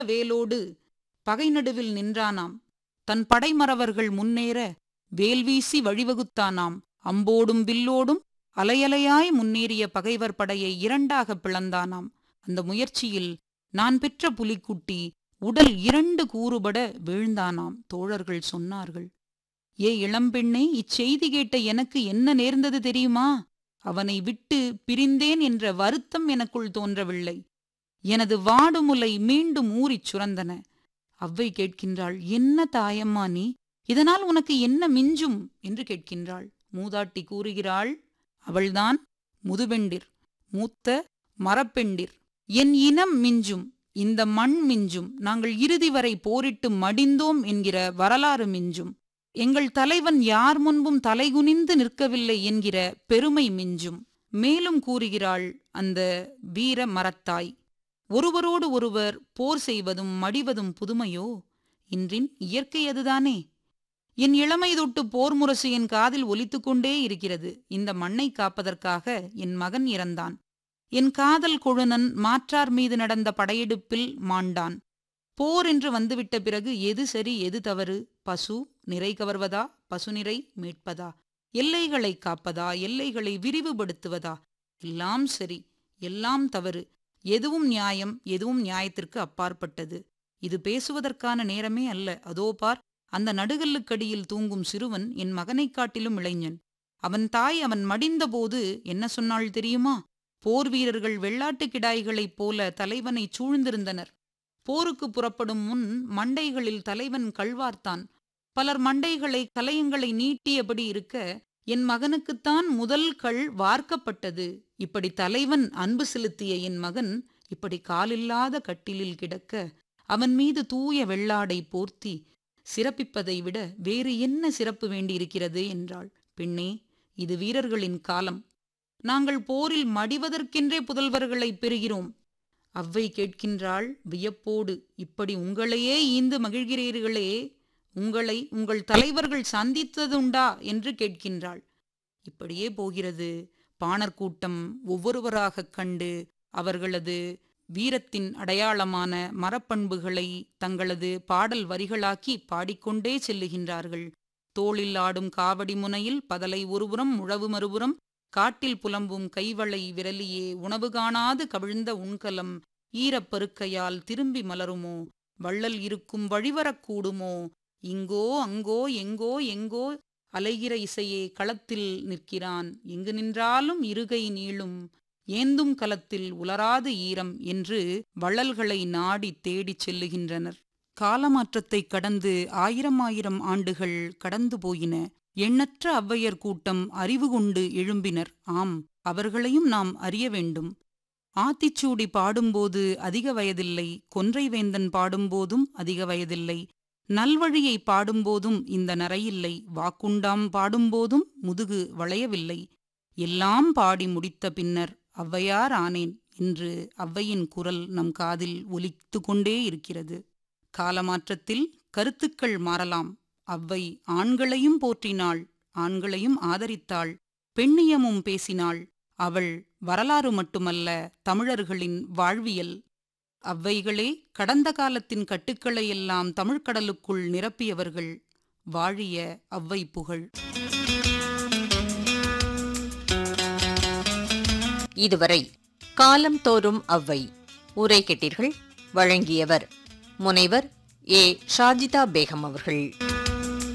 வேலோடு பகை நடுவில் நின்றானாம் தன் படைமறவர்கள் முன்னேற வேல்வீசி வழிவகுத்தானாம் அம்போடும் வில்லோடும் அலையலையாய் முன்னேறிய பகைவர் படையை இரண்டாகப் பிளந்தானாம் அந்த முயற்சியில் நான் பெற்ற புலிக்குட்டி உடல் இரண்டு கூறுபட வீழ்ந்தானாம் தோழர்கள் சொன்னார்கள் ஏ இளம்பெண்ணே இச்செய்தி கேட்ட எனக்கு என்ன நேர்ந்தது தெரியுமா அவனை விட்டு பிரிந்தேன் என்ற வருத்தம் எனக்குள் தோன்றவில்லை எனது வாடுமுலை மீண்டும் ஊறிச் சுரந்தன அவ்வை கேட்கின்றாள் என்ன தாயம்மா நீ இதனால் உனக்கு என்ன மிஞ்சும் என்று கேட்கின்றாள் மூதாட்டி கூறுகிறாள் அவள்தான் முதுபெண்டிர் மூத்த மரப்பெண்டிர் என் இனம் மிஞ்சும் இந்த மண் மிஞ்சும் நாங்கள் இறுதி வரை போரிட்டு மடிந்தோம் என்கிற வரலாறு மிஞ்சும் எங்கள் தலைவன் யார் முன்பும் தலைகுனிந்து நிற்கவில்லை என்கிற பெருமை மிஞ்சும் மேலும் கூறுகிறாள் அந்த வீர மரத்தாய் ஒருவரோடு ஒருவர் போர் செய்வதும் மடிவதும் புதுமையோ இன்றின் இயற்கை அதுதானே என் இளமை தொட்டு போர் முரசு என் காதில் ஒலித்துக் கொண்டே இருக்கிறது இந்த மண்ணை காப்பதற்காக என் மகன் இறந்தான் என் காதல் கொழுனன் மாற்றார் மீது நடந்த படையெடுப்பில் மாண்டான் போர் என்று வந்துவிட்ட பிறகு எது சரி எது தவறு பசு நிறை கவர்வதா பசுநிறை மீட்பதா எல்லைகளை காப்பதா எல்லைகளை விரிவுபடுத்துவதா எல்லாம் சரி எல்லாம் தவறு எதுவும் நியாயம் எதுவும் நியாயத்திற்கு அப்பாற்பட்டது இது பேசுவதற்கான நேரமே அல்ல அதோ பார் அந்த நடுகல்லுக்கடியில் தூங்கும் சிறுவன் என் மகனைக் காட்டிலும் இளைஞன் அவன் தாய் அவன் மடிந்தபோது என்ன சொன்னாள் தெரியுமா போர் வீரர்கள் வெள்ளாட்டு கிடாய்களைப் போல தலைவனை சூழ்ந்திருந்தனர் போருக்கு புறப்படும் முன் மண்டைகளில் தலைவன் கழ்வார்த்தான் பலர் மண்டைகளை கலையங்களை நீட்டியபடி இருக்க என் மகனுக்குத்தான் முதல் கள் வார்க்கப்பட்டது இப்படி தலைவன் அன்பு செலுத்திய என் மகன் இப்படி காலில்லாத கட்டிலில் கிடக்க அவன் மீது தூய வெள்ளாடை போர்த்தி சிறப்பிப்பதை விட வேறு என்ன சிறப்பு வேண்டியிருக்கிறது என்றாள் பெண்ணே இது வீரர்களின் காலம் நாங்கள் போரில் மடிவதற்கென்றே புதல்வர்களைப் பெறுகிறோம் அவ்வை கேட்கின்றாள் வியப்போடு இப்படி உங்களையே ஈந்து மகிழ்கிறீர்களே உங்களை உங்கள் தலைவர்கள் சந்தித்ததுண்டா என்று கேட்கின்றாள் இப்படியே போகிறது பாணர் கூட்டம் ஒவ்வொருவராகக் கண்டு அவர்களது வீரத்தின் அடையாளமான மரப்பண்புகளை தங்களது பாடல் வரிகளாக்கி பாடிக்கொண்டே செல்லுகின்றார்கள் தோளில் ஆடும் காவடி முனையில் பதலை ஒருபுறம் முழவு மறுபுறம் காட்டில் புலம்பும் கைவளை விரலியே உணவு காணாது கவிழ்ந்த உண்கலம் ஈரப்பருக்கையால் திரும்பி மலருமோ வள்ளல் இருக்கும் வழிவரக்கூடுமோ இங்கோ அங்கோ எங்கோ எங்கோ அலைகிற இசையே களத்தில் நிற்கிறான் எங்கு நின்றாலும் இருகை நீளும் ஏந்தும் கலத்தில் உலராது ஈரம் என்று வள்ளல்களை நாடி தேடிச் செல்லுகின்றனர் காலமாற்றத்தைக் கடந்து ஆயிரம் ஆயிரம் ஆண்டுகள் கடந்து போயின எண்ணற்ற ஔவையர் கூட்டம் அறிவு கொண்டு எழும்பினர் ஆம் அவர்களையும் நாம் அறிய வேண்டும் ஆத்திச்சூடி பாடும்போது அதிக வயதில்லை கொன்றை வேந்தன் பாடும்போதும் அதிக வயதில்லை நல்வழியை பாடும்போதும் இந்த நரையில்லை வாக்குண்டாம் பாடும்போதும் முதுகு வளையவில்லை எல்லாம் பாடி முடித்த பின்னர் ஔவையார் ஆனேன் என்று ஔவையின் குரல் நம் காதில் ஒலித்து கொண்டே இருக்கிறது காலமாற்றத்தில் கருத்துக்கள் மாறலாம் அவ்வை ஆண்களையும் போற்றினாள் ஆண்களையும் ஆதரித்தாள் பெண்ணியமும் பேசினாள் அவள் வரலாறு மட்டுமல்ல தமிழர்களின் வாழ்வியல் அவ்வைகளே கடந்த காலத்தின் கட்டுக்களை எல்லாம் தமிழ்க்கடலுக்குள் நிரப்பியவர்கள் வாழிய அவ்வை புகழ் இதுவரை காலம் தோறும் அவ்வை உரை கேட்டீர்கள் வழங்கியவர் முனைவர் ஏ ஷாஜிதா பேகம் அவர்கள்